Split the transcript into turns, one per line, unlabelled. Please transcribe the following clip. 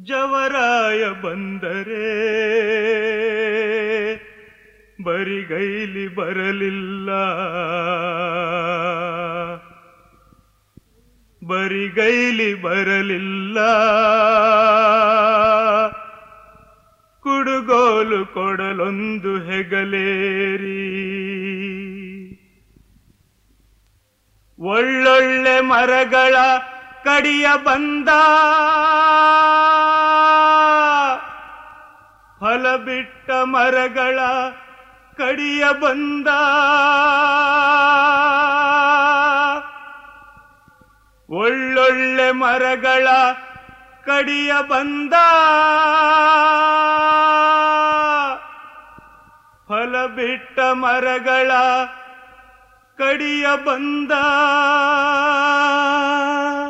ಜವರಾಯ ಬಂದರೆ ಬರಿಗೈಲಿ ಬರಲಿಲ್ಲ ಬರಿಗೈಲಿ ಬರಲಿಲ್ಲ ಕುಡುಗೋಲು ಕೊಡಲೊಂದು ಹೆಗಲೇರಿ ಒಳ್ಳೊಳ್ಳೆ ಮರಗಳ ಕಡಿಯ ಬಂದ ಫಲ ಬಿಟ್ಟ ಮರಗಳ ಕಡಿಯ ಬಂದ ಒಳ್ಳೊಳ್ಳೆ ಮರಗಳ ಕಡಿಯ ಬಂದ ಫಲ ಬಿಟ್ಟ ಮರಗಳ ಕಡಿಯ ಬಂದ